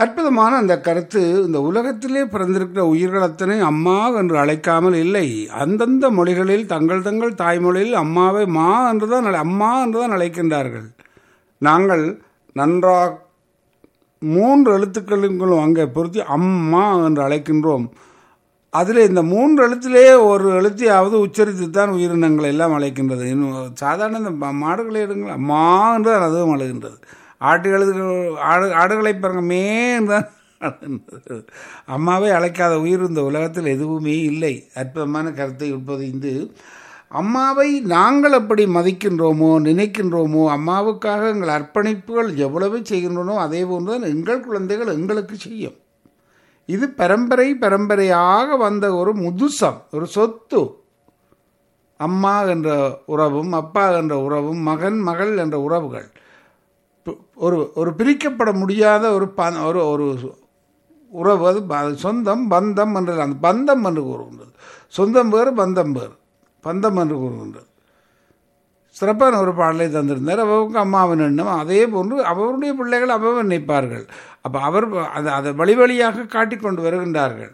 அற்புதமான அந்த கருத்து இந்த உலகத்திலே பிறந்திருக்கிற உயிர்கள் அத்தனை அம்மா என்று அழைக்காமல் இல்லை அந்தந்த மொழிகளில் தங்கள் தங்கள் தாய்மொழியில் அம்மாவை மா என்றுதான் அழை- அம்மா என்றுதான் அழைக்கின்றார்கள் நாங்கள் நன்றாக மூன்று எழுத்துக்களுங்களும் அங்கே பொருத்தி அம்மா என்று அழைக்கின்றோம் அதில் இந்த மூன்று எழுத்திலே ஒரு எழுத்தையாவது உச்சரித்து தான் உயிரினங்கள் எல்லாம் அழைக்கின்றது இன்னும் சாதாரண இந்த மா- மாடுகளை எடுங்கள் அம்மா என்று தான் அதுவும் அழுகின்றது ஆட்டு எழுதுகள் ஆடு ஆடுகளை பாருங்க மே என்று தான் அழுகின்றது. அம்மாவை அழைக்காத உயிர் இந்த உலகத்தில் எதுவுமே இல்லை அற்புதமான கருத்தை உட்பதிந்து அம்மாவை நாங்கள் எப்படி மதிக்கின்றோமோ நினைக்கின்றோமோ அம்மாவுக்காக எங்கள் அர்ப்பணிப்புகள் எவ்வளவு செய்கின்றனோ அதே போன்று தான் எங்கள் குழந்தைகள் எங்களுக்கு செய்யும் இது பரம்பரை பரம்பரையாக வந்த ஒரு முதுசம் ஒரு சொத்து அம்மா என்ற உறவும் அப்பா என்ற உறவும் மகன் மகள் என்ற உறவுகள் பு- ஒரு ஒரு பிரிக்கப்பட முடியாத ஒரு ப ஒரு ஒரு உறவு அது ப- அது சொந்தம் பந்தம் என்று அந்த பந்தம் என்று கூறுகின்றது சொந்தம் வேறு பந்தம் வேறு பந்தம் என்று கூறுகின்றது சிறப்பான ஒரு பாடலை தந்திருந்தார் அவருக்கு அம்மாவின் எண்ணம் அதே போன்று அவருடைய பிள்ளைகள் அவன் நினைப்பார்கள் அப்போ அவர் அதை அதை வழி வழியாக காட்டிக்கொண்டு வருகின்றார்கள்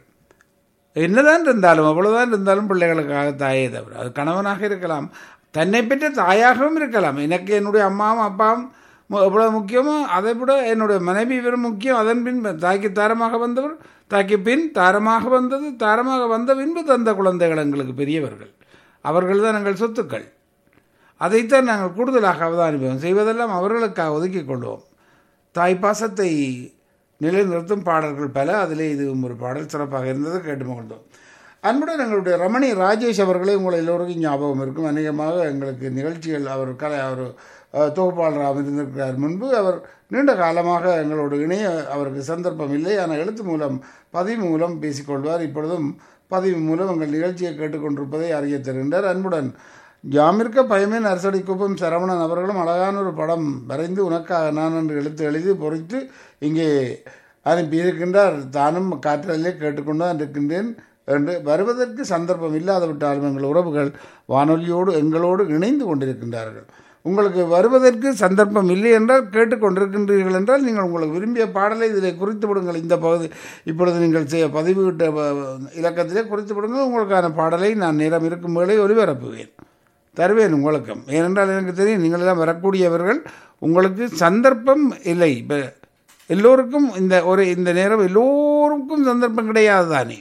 என்னதான் இருந்தாலும் அவ்வளவுதான் இருந்தாலும் பிள்ளைகளுக்காக தாயே தவிர அது கணவனாக இருக்கலாம் தன்னை பெற்ற தாயாகவும் இருக்கலாம் எனக்கு என்னுடைய அம்மாவும் அப்பாவும் மு- எவ்வளவு முக்கியமோ அதை விட என்னுடைய மனைவி வெறும் முக்கியம் அதன் பின் தாய்க்கு தாரமாக வந்தவர் தாய்க்கு பின் தாரமாக வந்தது தாரமாக வந்த பின்பு தந்த குழந்தைகள் எங்களுக்கு பெரியவர்கள் அவர்கள் தான் எங்கள் சொத்துக்கள் அதைத்தான் நாங்கள் கூடுதலாக அவதானிப்போம் செய்வதெல்லாம் அவர்களுக்காக ஒதுக்கிக் கொள்வோம் தாய் பாசத்தை நிலைநிறுத்தும் பாடல்கள் பல அதிலே இதுவும் ஒரு பாடல் சிறப்பாக இருந்தது கேட்டு மகிழ்ந்தோம் அன்புடன் எங்களுடைய ரமணி ராஜேஷ் அவர்களே உங்கள் எல்லோருக்கும் ஞாபகம் இருக்கும் அநேகமாக எங்களுக்கு நிகழ்ச்சிகள் அவர் கலை அவர் அஹ், தொகுப்பாளராக இருந்திருக்கிறார் முன்பு அவர் நீண்ட காலமாக எங்களோடு இணைய அவருக்கு சந்தர்ப்பம் இல்லை ஆனால் எழுத்து மூலம் பதிவு மூலம் பேசிக்கொள்வார் இப்பொழுதும் பதிவு மூலம் எங்கள் நிகழ்ச்சியை கேட்டுக்கொண்டிருப்பதை அறிய தருகின்றார் அன்புடன் ஜாமிர்க்க பயமே நரசடி குப்பம் சரவணன் அவர்களும் அழகான ஒரு படம் வரைந்து உனக்காக நான் என்று எழுத்து எழுதி பொறித்து இங்கே அனுப்பியிருக்கின்றார் தானும் காற்றலே கேட்டுக்கொண்டு தான் இருக்கின்றேன் என்று வருவதற்கு சந்தர்ப்பம் இல்லாத விட்டாலும் எங்கள் உறவுகள் வானொலியோடு எங்களோடு இணைந்து கொண்டிருக்கின்றார்கள் உங்களுக்கு வருவதற்கு சந்தர்ப்பம் இல்லை என்றால் கேட்டுக்கொண்டிருக்கின்றீர்கள் என்றால் நீங்கள் உங்களுக்கு விரும்பிய பாடலை இதில் குறித்து விடுங்கள் இந்த பகுதி இப்பொழுது நீங்கள் செய்ய பதிவுகிட்ட வ- இலக்கத்திலே குறித்து விடுங்கள் உங்களுக்கான பாடலை நான் நேரம் இருக்கும் வேளை ஒலிபரப்புவேன் தருவேன் உங்களுக்கும் ஏனென்றால் எனக்கு தெரியும் நீங்கள் எல்லாம் வரக்கூடியவர்கள் உங்களுக்கு சந்தர்ப்பம் இல்லை இப்போ எல்லோருக்கும் இந்த ஒரு இந்த நேரம் எல்லோருக்கும் சந்தர்ப்பம் கிடையாது தானே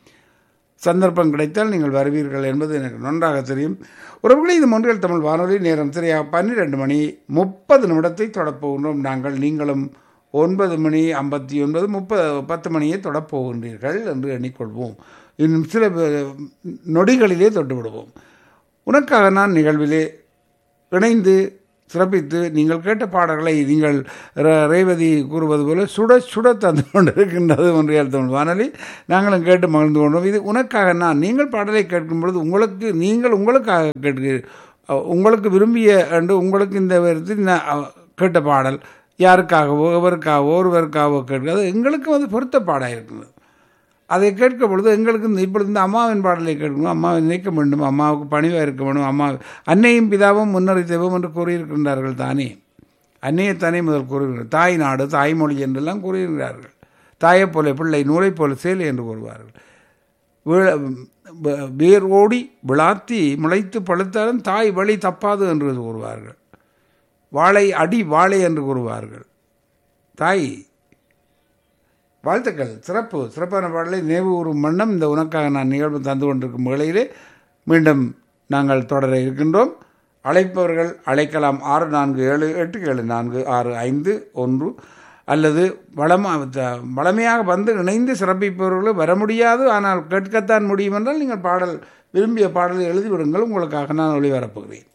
சந்தர்ப்பம் கிடைத்தால் நீங்கள் வருவீர்கள் என்பது எனக்கு நன்றாக தெரியும் உறவுகளே இது மொன்றியல் தமிழ் வானொலி நேரம் சரியாக பன்னிரெண்டு மணி முப்பது நிமிடத்தை தொடப்போகின்றோம் நாங்கள் நீங்களும் ஒன்பது மணி ஐம்பத்தி ஒன்பது முப்பது பத்து மணியை தொடப்போகின்றீர்கள் என்று எண்ணிக்கொள்வோம் இன்னும் சில பே- நொடிகளிலே தொட்டு விடுவோம் உனக்காக நான் நிகழ்விலே இணைந்து சிறப்பித்து நீங்கள் கேட்ட பாடல்களை நீங்கள் ர- ரேவதி கூறுவது போல சுட சுட தந்து கொண்டிருக்கின்றது ஒன்றியால் தமிழ் வானொலி நாங்களும் கேட்டு மகிழ்ந்து கொண்டோம் இது உனக்காக நான் நீங்கள் பாடலை கேட்கும் பொழுது உங்களுக்கு நீங்கள் உங்களுக்காக கேட்கிறீர்கள் அஹ் உங்களுக்கு விரும்பிய என்று உங்களுக்கு இந்த விதத்தில் நான், அஹ், கேட்ட பாடல் யாருக்காகவோ எவருக்காகவோ ஒருவருக்காகவோ கேட்கிறது எங்களுக்கும் அது பொருத்த பாடாக இருக்குது அதை கேட்கும் பொழுது எங்களுக்கு இந்த இப்பொழுது இந்த அம்மாவின் பாடலை கேட்கணும் அம்மாவை நினைக்க வேண்டும் அம்மாவுக்கு பணிவாக இருக்க வேண்டும் அம்மா அன்னையும் பிதாவும் முன்னறி தெய்வம் என்று கூறியிருக்கின்றார்கள் தானே அன்னையத்தானே முதல் கூறுகிறார்கள் தாய் நாடு தாய்மொழி என்றெல்லாம் கூறியிருக்கிறார்கள் தாயைப் போல பிள்ளை நூலைப் போல சேலை என்று கூறுவார்கள் வீழ- வ- வேர் ஓடி விளாத்தி முளைத்து பழுத்தாலும் தாய் வழி தப்பாது என்று கூறுவார்கள் வாழை அடி வாழை என்று கூறுவார்கள் தாய் வாழ்த்துக்கள் சிறப்பு சிறப்பான பாடலை நினைவு கூறும் வண்ணம் இந்த உனக்காக நான் நிகழ்வு தந்து கொண்டிருக்கும் வேளையிலே மீண்டும் நாங்கள் தொடர இருக்கின்றோம் அழைப்பவர்கள் அழைக்கலாம் ஆறு நான்கு ஏழு எட்டு ஏழு நான்கு ஆறு ஐந்து ஒன்று அல்லது வளமா த- வளமையாக வந்து இணைந்து சிறப்பிப்பவர்கள் வர முடியாது ஆனால் கேட்கத்தான் முடியும் என்றால் நீங்கள் பாடல் விரும்பிய பாடலை எழுதிவிடுங்கள் உங்களுக்காக நான் ஒளிபரப்புகிறேன்